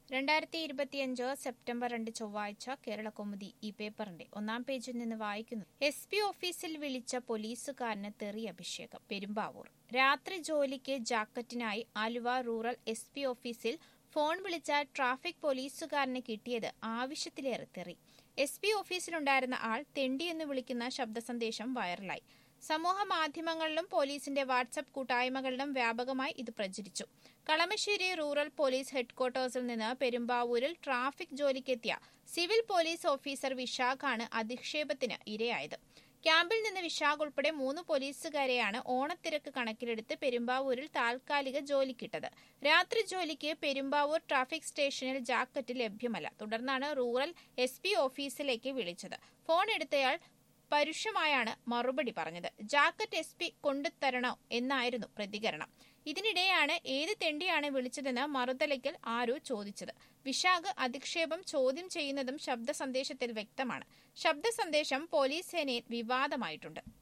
രണ്ടായിരത്തി ഇരുപത്തിയഞ്ച് സെപ്റ്റംബർ രണ്ട് ചൊവ്വാഴ്ച കേരള കൗമുദി ഈ പേപ്പറിന്റെ ഒന്നാം പേജിൽ നിന്ന് വായിക്കുന്നു എസ് പി ഓഫീസിൽ വിളിച്ച പോലീസുകാരന് തെറി അഭിഷേകം പെരുമ്പാവൂർ രാത്രി ജോലിക്ക് ജാക്കറ്റിനായി ആലുവ റൂറൽ എസ് പി ഓഫീസിൽ ഫോൺ വിളിച്ച ട്രാഫിക് പോലീസുകാരന് കിട്ടിയത് ആവശ്യത്തിലേറെ തെറി എസ് പി ഓഫീസിലുണ്ടായിരുന്ന ആൾ തെണ്ടിയെന്ന് വിളിക്കുന്ന ശബ്ദ സന്ദേശം വൈറലായി സമൂഹ മാധ്യമങ്ങളിലും പോലീസിന്റെ വാട്സപ്പ് കൂട്ടായ്മകളിലും വ്യാപകമായി ഇത് പ്രചരിച്ചു കളമശ്ശേരി റൂറൽ പോലീസ് ഹെഡ്ക്വാർട്ടേഴ്സിൽ നിന്ന് പെരുമ്പാവൂരിൽ ട്രാഫിക് ജോലിക്കെത്തിയ സിവിൽ പോലീസ് ഓഫീസർ വിശാഖാണ് അധിക്ഷേപത്തിന് ഇരയായത് ക്യാമ്പിൽ നിന്ന് വിശാഖ് ഉൾപ്പെടെ മൂന്ന് പോലീസുകാരെയാണ് ഓണത്തിരക്ക് കണക്കിലെടുത്ത് പെരുമ്പാവൂരിൽ താൽക്കാലിക ജോലിക്കിട്ടത് രാത്രി ജോലിക്ക് പെരുമ്പാവൂർ ട്രാഫിക് സ്റ്റേഷനിൽ ജാക്കറ്റ് ലഭ്യമല്ല തുടർന്നാണ് റൂറൽ എസ് പി ഓഫീസിലേക്ക് വിളിച്ചത് ഫോൺ എടുത്തയാൾ പരുഷമായാണ് മറുപടി പറഞ്ഞത് ജാക്കറ്റ് എസ് പി കൊണ്ടുതരണോ എന്നായിരുന്നു പ്രതികരണം ഇതിനിടെയാണ് ഏത് തെണ്ടിയാണ് വിളിച്ചതെന്ന് മറുതലയ്ക്കൽ ആരോ ചോദിച്ചത് വിശാഖ് അധിക്ഷേപം ചോദ്യം ചെയ്യുന്നതും ശബ്ദ സന്ദേശത്തിൽ വ്യക്തമാണ് ശബ്ദ സന്ദേശം പോലീസ് സേനയിൽ വിവാദമായിട്ടുണ്ട്